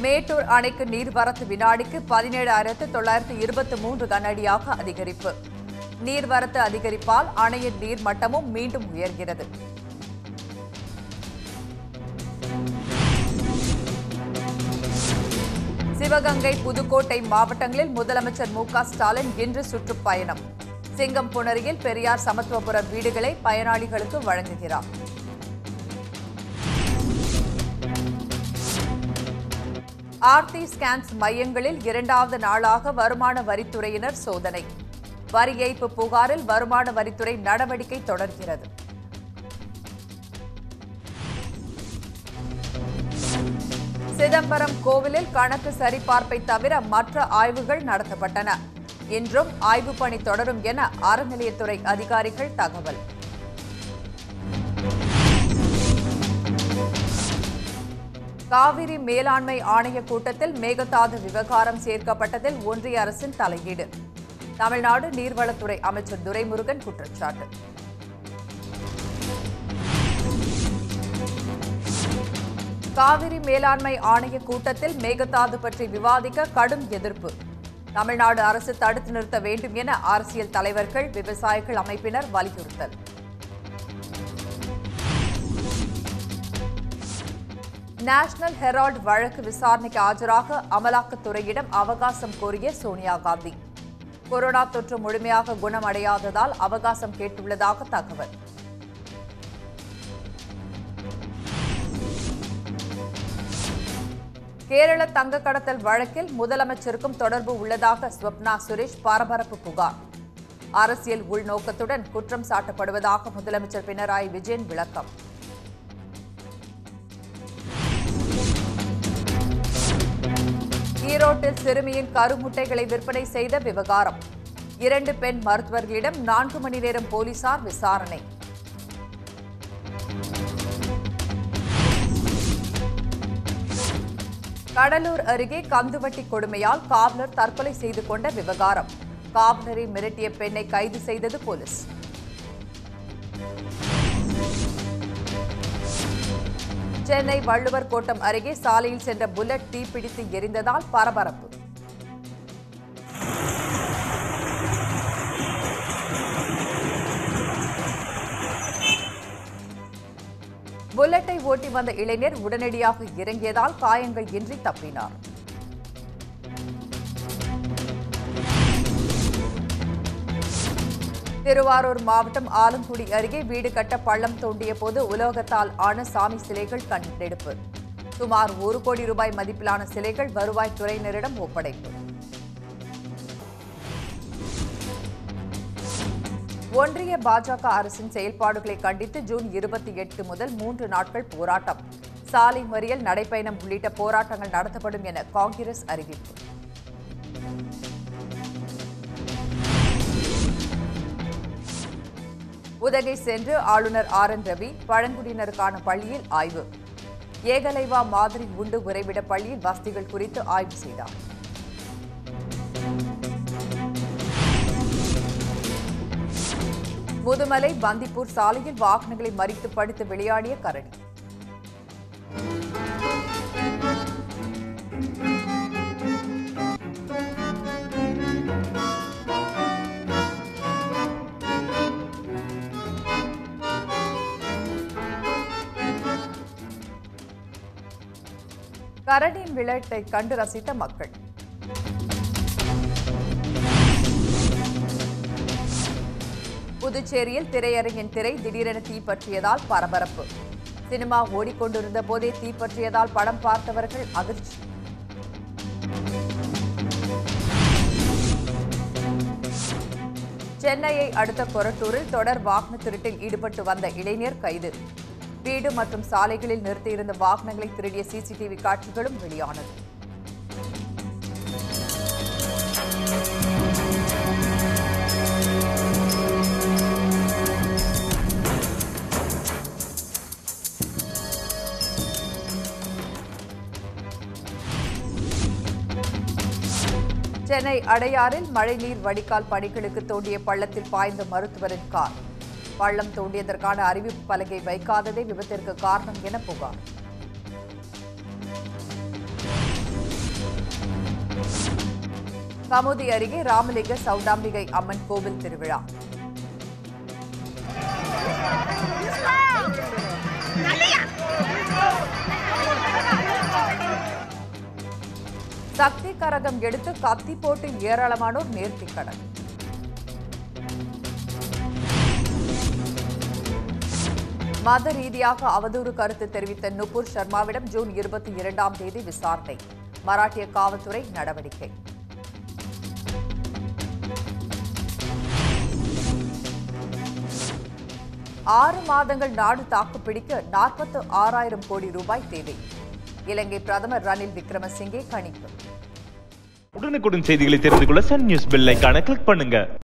மேட்டூர் அணைக்கு நீர்வரத்து வினாடிக்கு பதினேழாயிரத்து தொள்ளாயிரத்து இருபத்தி மூன்று கனஅடியாக அதிகரிப்பு நீர்வரத்து அதிகரிப்பால் அணையின் நீர்மட்டமும் மீண்டும் உயர்கிறது சிவகங்கை புதுக்கோட்டை மாவட்டங்களில் முதலமைச்சர் மு க ஸ்டாலின் இன்று சுற்றுப்பயணம் சிங்கம்புணரியில் பெரியார் சமத்துவபுரம் வீடுகளை பயனாளிகளுக்கு வழங்குகிறார் ஆர்த்தி ஸ்கேன்ஸ் மையங்களில் இரண்டாவது நாளாக வருமான வரித்துறையினர் சோதனை வரி ஏய்ப்பு புகாரில் வருமான வரித்துறை நடவடிக்கை தொடர்கிறது சிதம்பரம் கோவிலில் கணக்கு சரிபார்ப்பை தவிர மற்ற ஆய்வுகள் நடத்தப்பட்டன இன்றும் ஆய்வுப் பணி தொடரும் என அறநிலையத்துறை அதிகாரிகள் தகவல் காவிரி மேலாண்மை ஆணைய கூட்டத்தில் மேகதாது விவகாரம் சேர்க்கப்பட்டதில் ஒன்றிய அரசின் தலையீடு தமிழ்நாடு நீர்வளத்துறை அமைச்சர் துரைமுருகன் குற்றச்சாட்டு காவிரி மேலாண்மை ஆணைய கூட்டத்தில் மேகதாது பற்றி விவாதிக்க கடும் எதிர்ப்பு தமிழ்நாடு அரசு தடுத்து நிறுத்த வேண்டும் என அரசியல் தலைவர்கள் விவசாயிகள் அமைப்பினர் வலியுறுத்தல் நேஷனல் ஹெரால்டு வழக்கு விசாரணைக்கு ஆஜராக அமலாக்கத்துறையிடம் அவகாசம் கோரிய சோனியா காந்தி கொரோனா தொற்று முழுமையாக குணமடையாததால் அவகாசம் கேட்டுள்ளதாக தகவல் கேரள தங்க கடத்தல் வழக்கில் முதலமைச்சருக்கும் தொடர்பு உள்ளதாக ஸ்வப்னா சுரேஷ் பரபரப்பு புகார் அரசியல் உள்நோக்கத்துடன் குற்றம் சாட்டப்படுவதாக முதலமைச்சர் பினராயி விஜயன் விளக்கம் ஈரோட்டில் சிறுமியின் கருமுட்டைகளை விற்பனை செய்த விவகாரம் இரண்டு பெண் மருத்துவர்களிடம் நான்கு மணி நேரம் போலீசார் விசாரணை கடலூர் அருகே கந்துவட்டி கொடுமையால் காவலர் தற்கொலை செய்து கொண்ட விவகாரம் காவலரை மிரட்டிய பெண்ணை கைது செய்தது போலீஸ் சென்னை வள்ளுவர் கோட்டம் அருகே சாலையில் சென்ற புல்லட் தீப்பிடித்து எரிந்ததால் பரபரப்பு புல்லட்டை ஓட்டி வந்த இளைஞர் உடனடியாக இறங்கியதால் காயங்கள் இன்றி தப்பினார் திருவாரூர் மாவட்டம் ஆலங்குடி அருகே வீடு கட்ட பள்ளம் தோண்டிய போது உலோகத்தால் ஆன சாமி சிலைகள் கண்டெடுப்பு சுமார் ஒரு கோடி ரூபாய் மதிப்பிலான சிலைகள் வருவாய் துறையினரிடம் ஒப்படைப்பு ஒன்றிய பாஜக அரசின் செயல்பாடுகளை கண்டித்து ஜூன் இருபத்தி எட்டு முதல் மூன்று நாட்கள் போராட்டம் சாலை மறியல் நடைப்பயணம் உள்ளிட்ட போராட்டங்கள் நடத்தப்படும் என காங்கிரஸ் அறிவிப்பு உதகை சென்று ஆளுநர் ஆர் என் ரவி பழங்குடியினருக்கான பள்ளியில் ஆய்வு ஏகலைவா மாதிரி உண்டு உறைவிட பள்ளியில் வசதிகள் குறித்து ஆய்வு செய்தார் முதுமலை பந்திப்பூர் சாலையில் வாகனங்களை மறித்து படுத்து விளையாடிய கரடி கரடியின் விளையாட்டை கண்டு ரசித்த மக்கள் புதுச்சேரியில் திரையரங்கின் திரை திடீரென தீப்பற்றியதால் பரபரப்பு சினிமா ஓடிக்கொண்டிருந்த போதே தீப்பற்றியதால் படம் பார்த்தவர்கள் அதிர்ச்சி சென்னையை அடுத்த கொரட்டூரில் தொடர் வாகன திருட்டில் ஈடுபட்டு வந்த இளைஞர் கைது வீடு மற்றும் சாலைகளில் நிறுத்தியிருந்த வாகனங்களை திருடிய சிசிடிவி காட்சிகளும் வெளியானது சென்னை அடையாறில் மழைநீர் வடிகால் பணிகளுக்கு தோண்டிய பள்ளத்தில் பாய்ந்த மருத்துவரின் கார் பள்ளம் தோண்டியதற்கான அறிவிப்பு பலகை வைக்காததே விபத்திற்கு காரணம் என புகார் கமுதி அருகே ராமலிங்க சௌடாம்பிகை அம்மன் கோவில் திருவிழா சக்தி கரகம் எடுத்து கத்தி போட்டு ஏராளமானோர் நேர்த்திக்கடன் மத ரீதியாக அவதூறு கருத்து தெரிவித்த நுபுர் சர்மாவிடம் ஜூன் இருபத்தி இரண்டாம் தேதி விசாரணை மராட்டிய காவல்துறை நடவடிக்கை ஆறு மாதங்கள் நாடு தாக்குப்பிடிக்க நாற்பத்து ஆறாயிரம் கோடி ரூபாய் தேவை இலங்கை பிரதமர் ரணில் விக்ரமசிங்கே கணிப்பு உடனுக்குடன் செய்திகளை தெரிந்து கொள்ள சன் நியூஸ் பெல் ஐகானை கிளிக் பண்ணுங்க